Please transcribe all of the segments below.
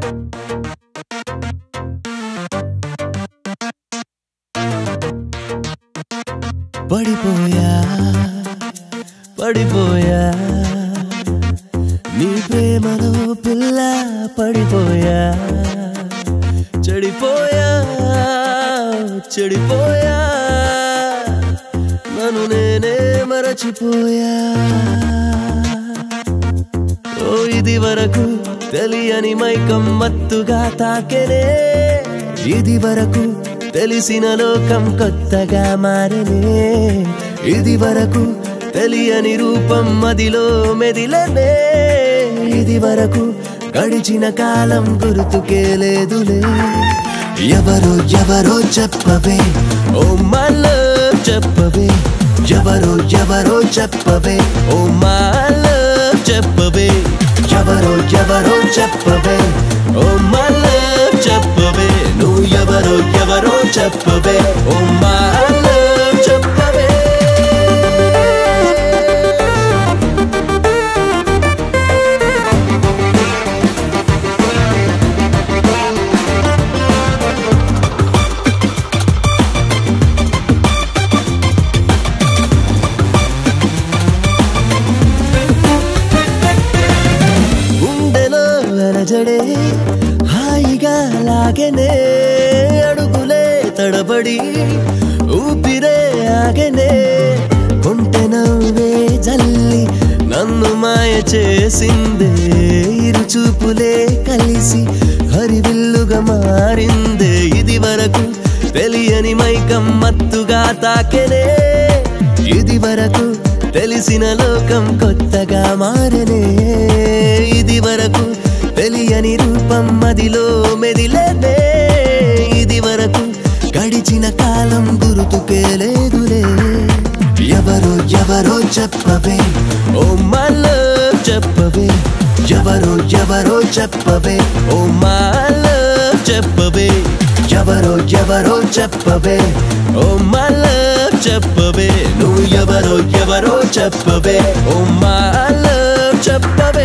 పడిపోయా పడిపోయా నీ ప్రేమలో పిల్ల పడిపోయా చెడిపోయా చెడిపోయా నన్ను నేనే మరచిపోయా ఓ ఇది వరకు తెలియని మైకం మత్తుగా తాకెనే ఇది వరకు తెలిసిన లోకం కొత్తగా మారనే ఇది వరకు తెలియని రూపం మదిలో మెదిలనే ఇది వరకు గడిచిన కాలం గుర్తుకే లేదులే ఎవరో ఎవరో చెప్పవే ఓ మల్ల చెప్పవే ఎవరో ఎవరో చెప్పవే ఓ మల్ల చెప్పవే ఎవరో ఎవరో చెప్పవే ఓ మల్ల చెప్పవే నువ్వు ఎవరో ఎవరో చెప్పవే ఓ మల్ల చెప్పవే గుండెలో అలజడే హాయిగా లాగనే అడుగులే తడబడి ఊపిరే ఆగనే కొంటె నవ్వే జల్లి నన్ను మాయ చేసిందే ఇరు చూపులే కలిసి హరివిల్లుగా మారిందే ఇది వరకు తెలియని మైకం మత్తుగా తాకెనే ఇది వరకు తెలిసిన లోకం కొత్తగా మారనే ఇది వరకు తెలియని రూపం మదిలో మెదిలేనే ఇది వరకు గడిచిన కాలం గుర్తుకే లేదులే ఎవరో ఎవరో చెప్పవే ఓ మల్ల చెప్పవే ఎవరో ఎవరో చెప్పవే ఓ మల్ల చెప్పవే ఎవరో ఎవరో చెప్పవే ఓ మల్ల చెప్పవే నువ్వు ఎవరో ఎవరో చెప్పవే ఓ మల్ల చెప్పవే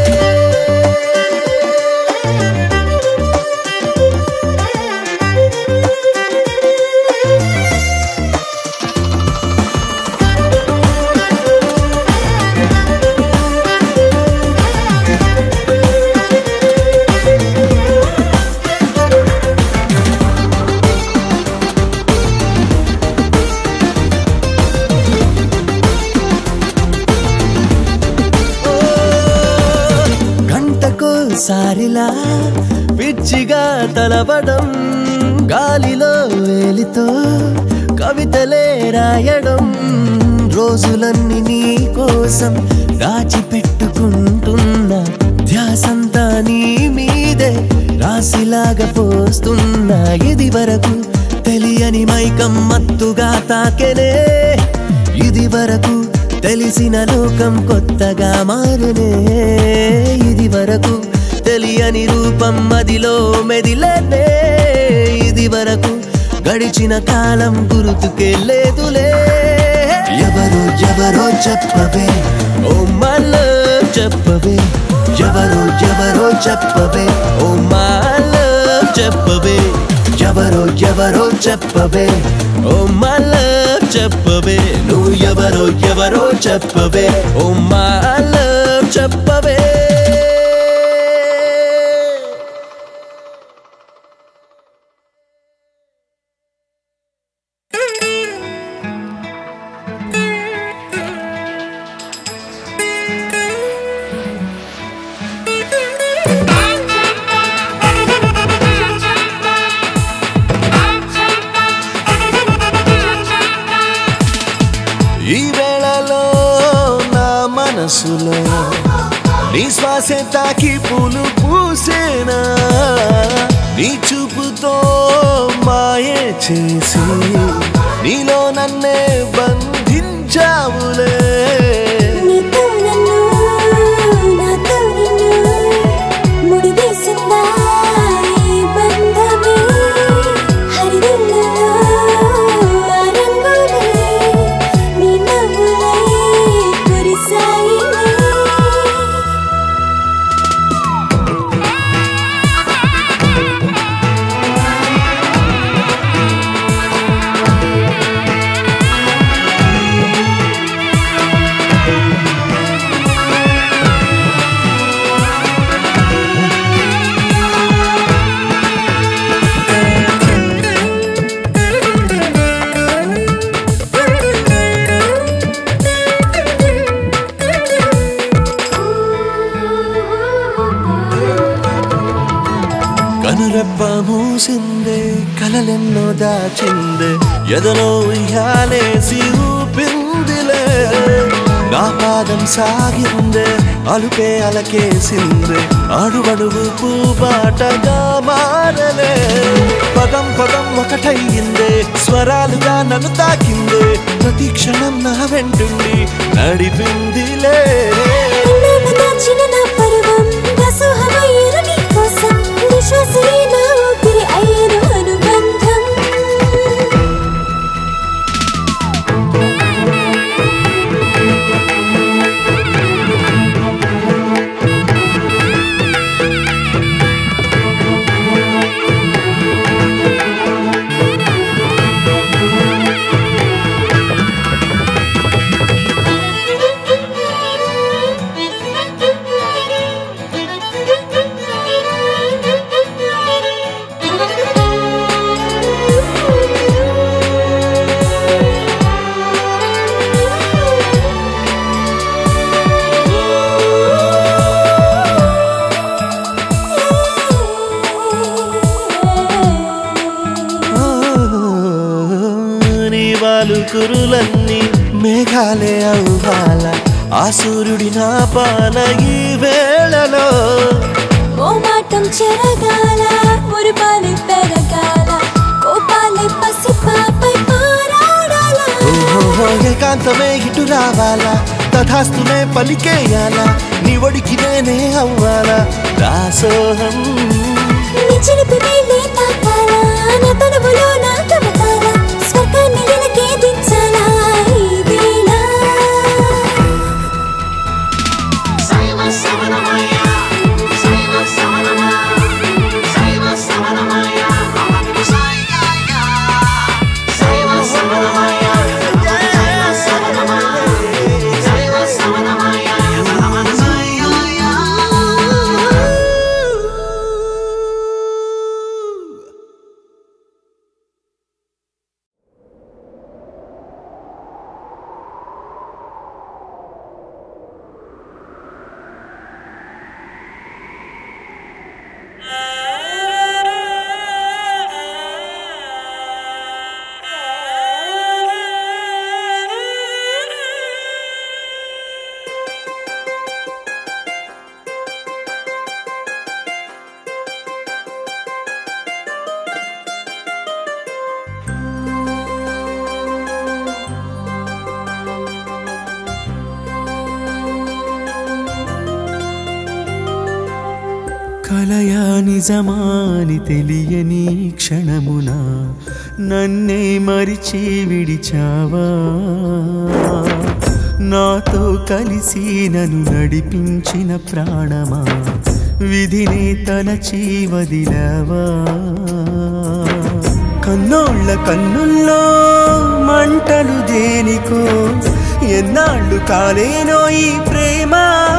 గంటకోసారిలా పిచ్చిగా తలవడం గాలిలో వేలితో కవితలే రాయడం రోజులన్నీ నీ కోసం దాచిపెట్టుకుంటున్నా ధ్యాసంతా నీ మీదే రాసిలాగా పోస్తున్నా ఇది వరకు తెలియని మైకం మత్తుగా తాకెనే ఇది వరకు తెలిసిన లోకం కొత్తగా మారనే ఇది వరకు తెలియని రూపం మదిలో మెదిలనే ఇది వరకు గడిచిన కాలం గుర్తుకే లేదులే ఎవరో ఎవరో చెప్పవే ఓ మల్ల చెప్పవే ఎవరో ఎవరో చెప్పవే ఓ మల్ల చెప్పవే ఎవరో ఎవరో చెప్పవే ఓ మల్ల చెప్పవే నువ్వు ఎవరో ఎవరో చెప్పవే ఓ మల్ల చెప్పవే ఈ వేళలో నా మనసులో నీ శ్వాసే తాకి పూలు పూసేనా నీ చూపుతో మాయే చేసి నీలో నన్నే బంధించావులే నీతో నన్ను నాతో నిన్ను ముడివేసిందా ఈ బంధమే హరివిల్లులో ఆ రంగులే నీ నవ్వులై కురిసాయిలే కనురెప్ప మూసిందే కలలెన్నో దాచిందే ఎదలో ఉయ్యాలేసి ఊపిందిలే నా పాదం సాగిందే అలుపే అలకేసిందే అడుగడుగు పూబాటగా మారలే పదం పదం ఒకటయ్యిందే స్వరాలుగా నన్ను తాకిందే ప్రతి క్షణం నా వెంటుండి నడిపిందిలే ఎన్నాళ్ళ దాచిన నా పర్వం దాసోహమయ్యేను నీ కోసం విశ్వాసమే నా ఊపిరి అయ్యేను అనుబంధం ఓ, నీ వాలు కురులన్నీ మేఘాలే అవ్వాల ఆ సూర్యుడి నా పాల ఈ వేళలో మోమాటం చెరగాల మురిపాలి పెరగాల కోపాలి పసిపాపై పారాడాల ఓహో ఏకాంతమే ఇటు రావాలా తథాస్తునే పలికేయాలా నీ ఒడికి నేనే అవ్వాలా దాసోహం నీ చిలిపి వేలే తాకాలా నా తనువులో నా కమతాలా స్వర్గాన్ని వెనకే దించాలా ఈ వేళ కలయా నిజమాని తెలియని క్షణమున నన్నే మరిచి విడిచావా నాతో కలిసి నన్ను నడిపించిన ప్రాణమా విధిని తలచి వదిలావా కన్నోళ్ళ కన్నుల్లో మంటలు దేనికో ఎన్నాళ్ళు కాలేనో ఈ ప్రేమ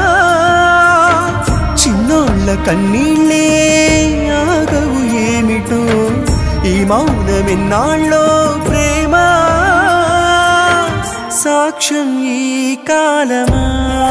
చిన్నోళ్ళ కన్నీళ్ళే ఆగవు ఏమిటో ఈ మౌనమెన్నాళ్ళో ప్రేమ సాక్ష్యం ఈ కాలమా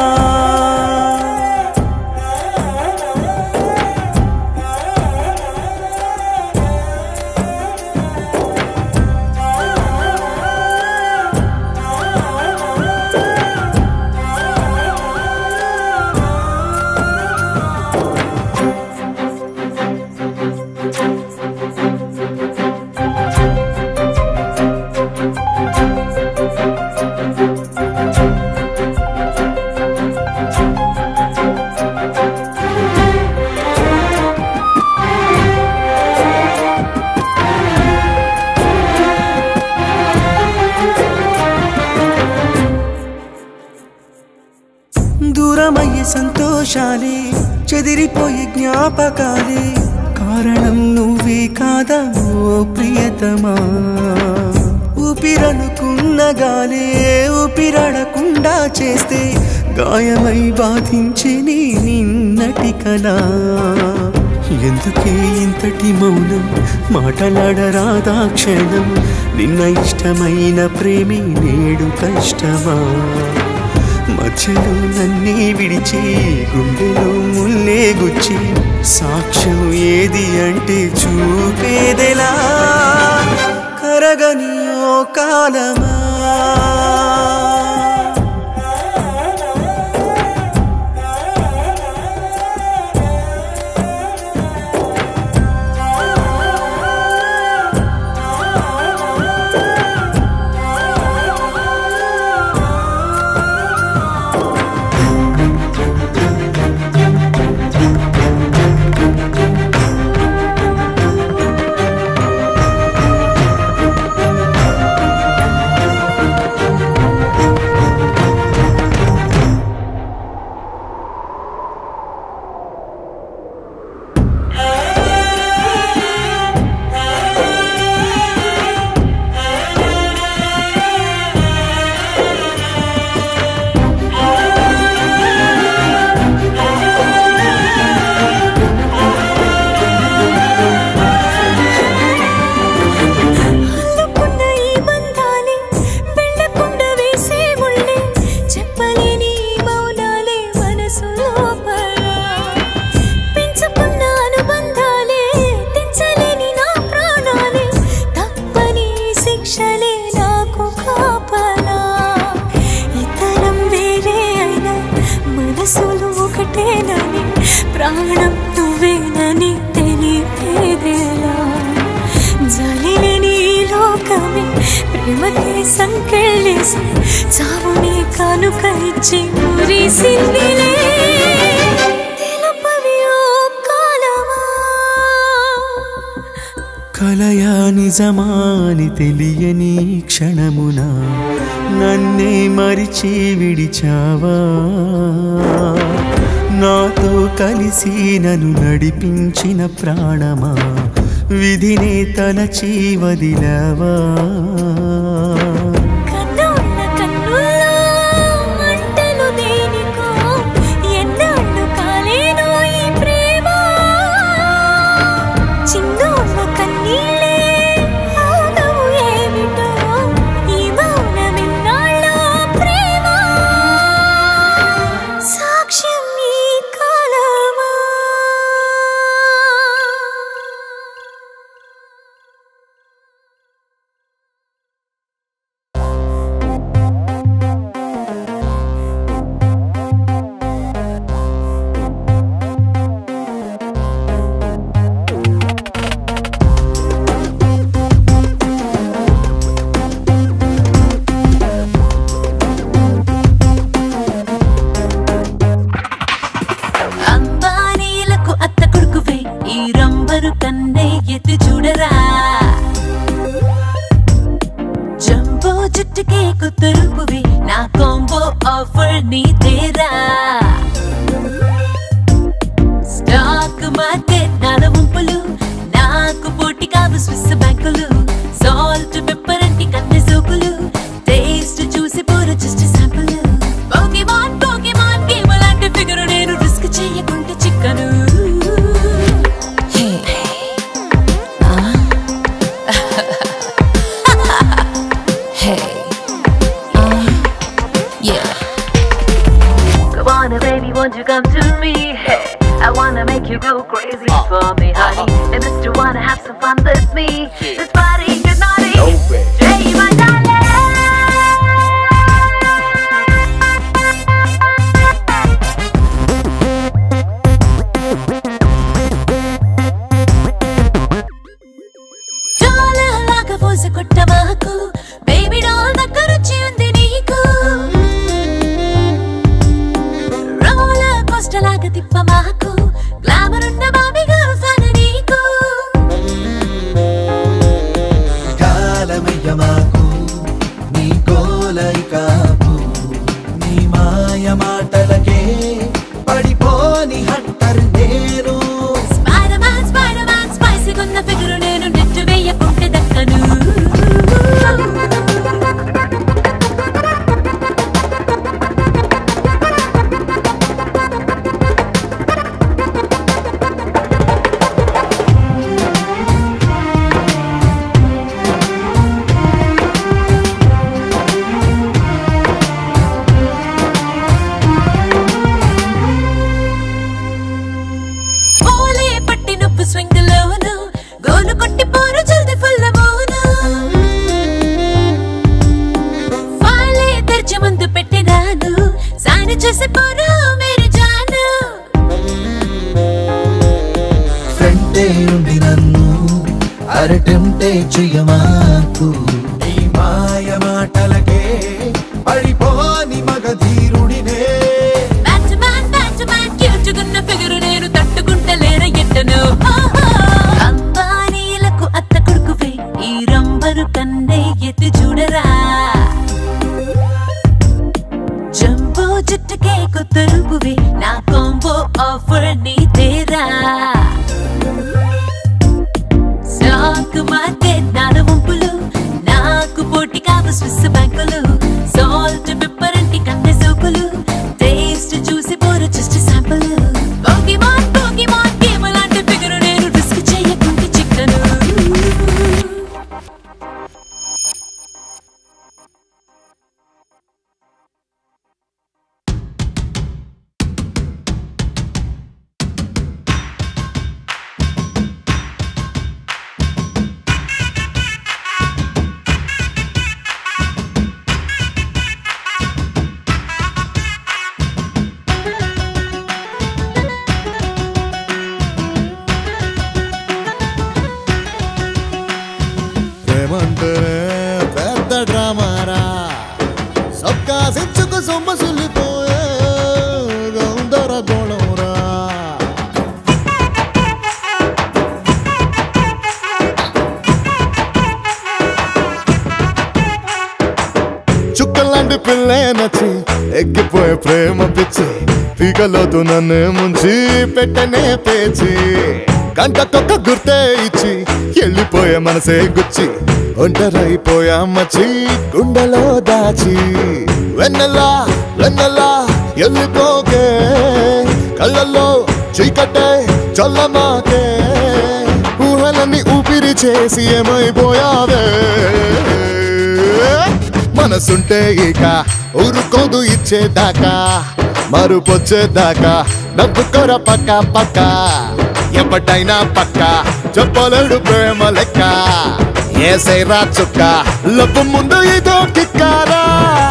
దూరమయ్యే సంతోషాలే చెదిరిపోయే జ్ఞాపకాలే కారణం నువ్వే కాదా ఓ ప్రియతమా ఊపిరనుకున్న గాలే ఊపిరాడకుండా చేస్తే గాయమై బాధించే నీ నిన్నటి కలా ఎందుకే ఇంతటి మౌనం మాటలాడరాదా క్షణం నిన్న ఇష్టమైన ప్రేమి నేడు కష్టమా మధ్యలో నన్నే విడిచి గుండెలో ముల్లే గుచ్చి సాక్ష్యం ఏది అంటే చూపేదెలా కరగని ఓ కాలమా అల్లుకున్న ఈ బంధాలే వెళ్ళకుండా వేసే ముళ్ళే చెప్పలేని ఈ మౌనాలే మనసు లోపల పెంచుకున్న అనుబంధాలే తెంచలేని నా ప్రాణాలే తప్పని ఈ శిక్షలే నాకు కాపలా ఇతరం వేరే అయినా మనసులు ఒకటేనని ప్రాణం నువ్వేనని తెలిపేదేలా జాలిలేని ఈ లోకమే ప్రేమకే సంకెళ్ళేసి చావుని కానుక ఇచ్చి మురిసిందిలే తెలుపవి ఓ కాలమా కలయా నిజమాని తెలియని క్షణమున నన్నే మరిచి విడిచావా నాతో కలిసి నన్ను నడిపించిన ప్రాణమా విధినే తలచి వదిలవా కన్నున్న కన్నుల్లో మంటలు దేనికో ఎన్నాళ్ళు కాలేనో ఈ ప్రేమ చిన్నోళ్ళ కన్నీళ్ళే ఆగవు ఏమిటో ఈ మౌనమిన్నాళ్ళో ప్రేమ సాక్ష్యం ఈ కాలమా అంబానీలకు అత్త కొడుకువే ఈ రంబరు కన్నే ఎత్తి చూడరా జంబో జుట్టుకే కొత్త రూపువే నా కాంబో ఆఫర్ నీ తేరా స్టాక్ మార్కెట్ నాల వంపులు నాకు పోటీ కాదు స్విస్ బ్యాంకులు సాల్ట్ పెప్పర్ అంటే కన్నె సోకులు టేస్ట్ చూసి పోరు just sample Pokemon Pokemon game లాంటి ఫిగర్ నేను రిస్క్ చేయకుంటే చిక్కను Come on, baby, won't you come to me? Hey, I wanna make you go crazy for me, honey. And just you wanna have some fun with me. This party get naughty. Jay, my darling. చాలా లాగా పోసి కొట్ట మాకు baby doll దగ్గర రుచి ఉంది నీకు roller coaster లాగా తిప్ప మాకు గ్లామర్ ఉన్న బాబీ గర్ల్ ఫన్ నీకు కాలమయ్య మాకు నీ కోలై కాపు నీ మాయ మాటలకే పడిపోని హంటర్ నేను spider man spider man spicy ఉన్న ఫిగర్ నేను నెట్టు వేయకుంటే దక్కను అరటెంటే చెయ్యమాకు నీ మాయ మాటలకే పడిపోని మగధీరుడినే బ్యాట్స్మ్యాన్ బ్యాట్స్మ్యాన్ క్యూచుకున్న ఫిగరు నేను తట్టుకుంటలేన ఎట్టను అంబానీలకు అత్త కొడుకువే ఈ రంబరు కన్నే ఎత్తి చూడరా జంబో జుట్టుకే కొత్త రూపువే నా కాంబో ఆఫర్ నీ తేరా స్టాక్ మార్కెట్ నాల వంపులు నాకు పోటీ కావు స్విస్ బ్యాంకులు సాల్ట్ పెప్పర్ అంటి కన్నె సోకులు టేస్ట్ చూసి పోరు just sample Pokemon Pokemon game లాంటి ఫిగర్ నేను రిస్క్ చేయకుంటే చిక్కను ప్రేమంటే పెద్ద డ్రామారా సబ్కా సిచ్చుకు సొమ్మసులిపోయే గౌందర గోళంరా చుక్కలాంటి పిల్లే నచ్చి ఎక్కిపోయే ప్రేమ పిచ్చి పీకలోతు నన్ను ముంచి పెట్టనే పేచి కంటకొక్క గుర్తే ఇచ్చి వెళ్ళిపోయే మనసే గుచ్చి ఒంటరైపోయా మచ్చి గుండెలో దాచి వెన్నెలా వెన్నెలా వెళ్ళిపోకే కళ్ళల్లో చీకటే చల్లమాకే ఊహలన్నీ ఊపిరి చేసి ఏమైపోయావే మనసుంటే ఇక ఊరుకోదు ఇచ్చేదాకా మరుపొచ్చేదాకా నవ్వుకోర పక్క పక్క ఎప్పటైనా పక్క చెప్పలేడు ప్రేమ లెక్క ఏసైరా చుక్క లబ్బు ముందు ఇదో కిక్కారా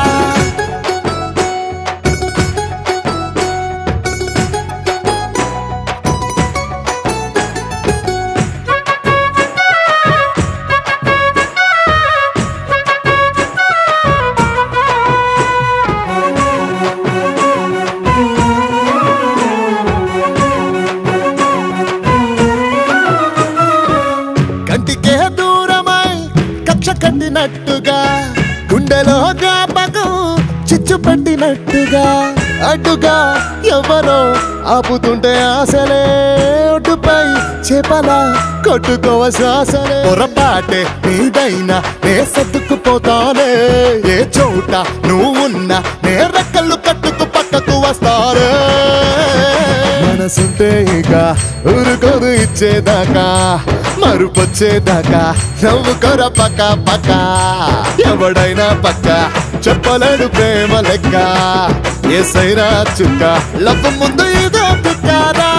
కంటికే దూరమై కక్ష కట్టినట్టుగా గుండెలో జ్ఞాపకం చిచ్చు పెట్టినట్టుగా అడ్డుగా ఎవరో ఆపుతుంటే ఆశలే ఒడ్డుపై చేపల కొట్టుకోవ శ్వాసలే పొరపాటే నీదైనా నే సర్దుకుపోతానే ఏ చోట నువ్వున్నా నే రెక్కలు కట్టుకు పక్కకు వస్తానే మనసుంటే ఇక ఊరుకోదు ఇచ్చేదాకా మరుపొచ్చేదాకా నవ్వుకోర పక్క పక్క ఎవడైనా పక్క చెప్పలేడు ప్రేమ లెక్క ఏసైనా చుక్క లవ్ ముందు ఇదో పిక్కారా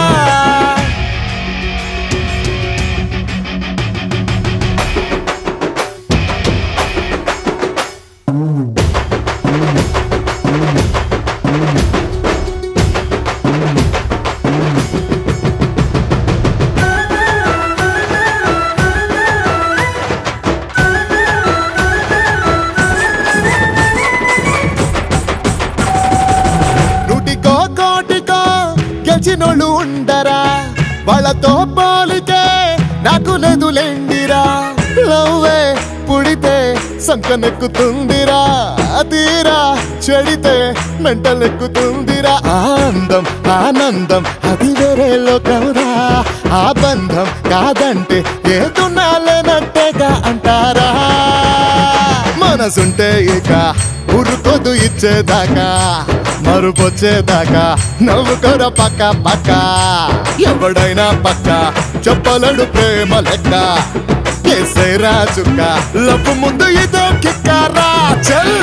నూటికో కోటికో గెలిచినోళ్ళు ఉండరా వాళ్ళతో పోలితే నాకు లేదులేండిరా లవ్వే పుడితే సంకనెక్కుతుందిరా తీరా చెడితే మెంటలెక్కుతుందిరా ఆనందం ఆనందం అది వేరే లోకంరా ఆ బంధం కాదంటే ఏదున్నాలేనట్టేగా అంటారా మనసుంటే ఇక ఉరుకోదు ఇచ్చేదాకా మరుపొచ్చేదాకా నవ్వుకోర పక్క పక్క ఎవడైనా పక్క చెప్పలేడు ప్రేమ లెక్క కేసైరా చుక్క లవ్ ముందు ఇదో కిక్కారా చల్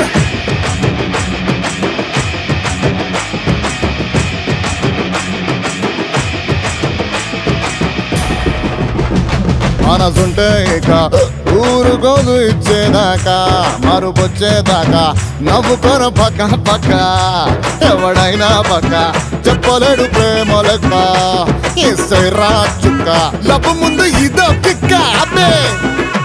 మనసుంటే ఇక ఊరుకోదు ఇచ్చేదాకా మరుపొచ్చేదాకా నవ్వుకొన పక్క పక్క ఎవడైనా పక్క చెప్పలేడు ప్రేమ లెక్క ఇస్తే రా చుక్క లబ్బు ముందు ఇదో కిక్క రండి